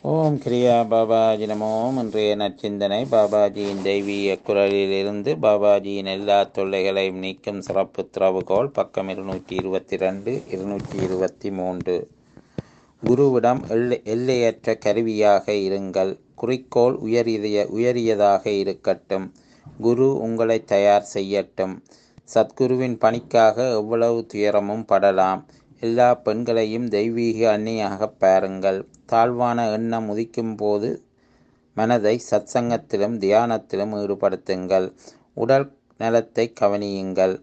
ஓம் கிரியா பாபாஜி நமோம் இன்றைய நற்சிந்தனை பாபாஜியின் தெய்வீக குரலிலிருந்து பாபாஜியின் எல்லா தொல்லைகளையும் நீக்கும் சிறப்பு திறவுகோல் பக்கம் இருநூற்றி இருபத்தி ரெண்டு இருநூற்றி இருபத்தி மூன்று குருவிடம் எல்லை எல்லையற்ற கருவியாக இருங்கள் குறிக்கோள் உயரிய உயரியதாக இருக்கட்டும் குரு உங்களை தயார் செய்யட்டும் சத்குருவின் பணிக்காக எவ்வளவு துயரமும் படலாம் எல்லா பெண்களையும் தெய்வீக அன்னியாக பாருங்கள் தாழ்வான எண்ணம் உதிக்கும் போது மனதை சத்சங்கத்திலும் தியானத்திலும் ஈடுபடுத்துங்கள் உடல் நலத்தை கவனியுங்கள்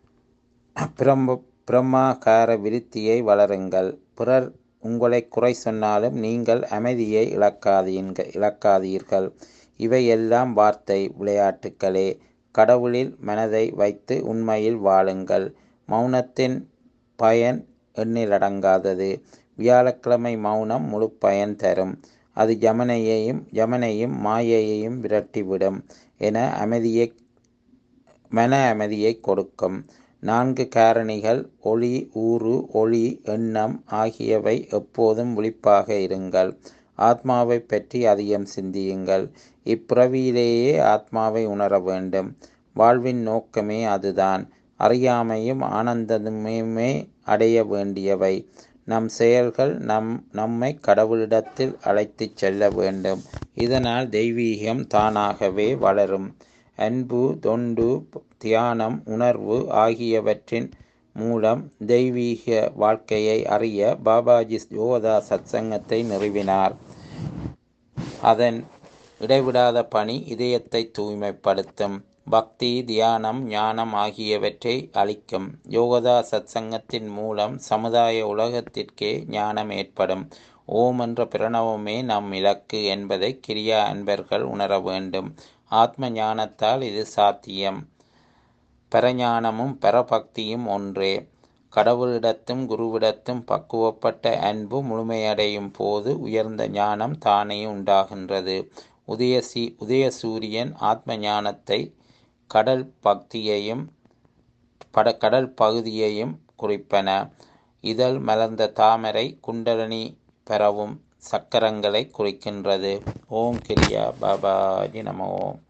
பிரம்ம பிரம்மாகார விருத்தியை வளருங்கள் பிறர் உங்களை குறை சொன்னாலும் நீங்கள் அமைதியை இழக்காதீங்க இழக்காதீர்கள் இவையெல்லாம் வார்த்தை விளையாட்டுக்களே கடவுளில் மனதை வைத்து உண்மையில் வாழுங்கள் மௌனத்தின் பயன் எண்ணிலடங்காதது வியாழக்கிழமை மௌனம் முழு பயன் தரும் அது யமனையையும் யமனையும் மாயையையும் விரட்டிவிடும் என அமைதியை மன அமைதியை கொடுக்கும் நான்கு காரணிகள் ஒளி ஊறு ஒளி எண்ணம் ஆகியவை எப்போதும் விழிப்பாக இருங்கள் ஆத்மாவை பற்றி அதிகம் சிந்தியுங்கள் இப்பிறவியிலேயே ஆத்மாவை உணர வேண்டும் வாழ்வின் நோக்கமே அதுதான் அறியாமையும் ஆனந்தமுமே அடைய வேண்டியவை நம் செயல்கள் நம் நம்மை கடவுளிடத்தில் அழைத்துச் செல்ல வேண்டும் இதனால் தெய்வீகம் தானாகவே வளரும் அன்பு தொண்டு தியானம் உணர்வு ஆகியவற்றின் மூலம் தெய்வீக வாழ்க்கையை அறிய பாபாஜி யோகதா சத்சங்கத்தை நிறுவினார் அதன் இடைவிடாத பணி இதயத்தை தூய்மைப்படுத்தும் பக்தி தியானம் ஞானம் ஆகியவற்றை அளிக்கும் யோகதா சத்சங்கத்தின் மூலம் சமுதாய உலகத்திற்கே ஞானம் ஏற்படும் ஓம் என்ற பிரணவமே நம் இலக்கு என்பதை கிரியா அன்பர்கள் உணர வேண்டும் ஆத்ம ஞானத்தால் இது சாத்தியம் பரஞானமும் பரபக்தியும் ஒன்றே கடவுளிடத்தும் குருவிடத்தும் பக்குவப்பட்ட அன்பு முழுமையடையும் போது உயர்ந்த ஞானம் தானே உண்டாகின்றது உதயசி உதயசூரியன் ஆத்ம ஞானத்தை கடல் பக்தியையும் பட கடல் பகுதியையும் குறிப்பன இதழ் மலர்ந்த தாமரை குண்டலனி பெறவும் சக்கரங்களை குறிக்கின்றது ஓம் கிரியா பாபாஜி நம ஓம்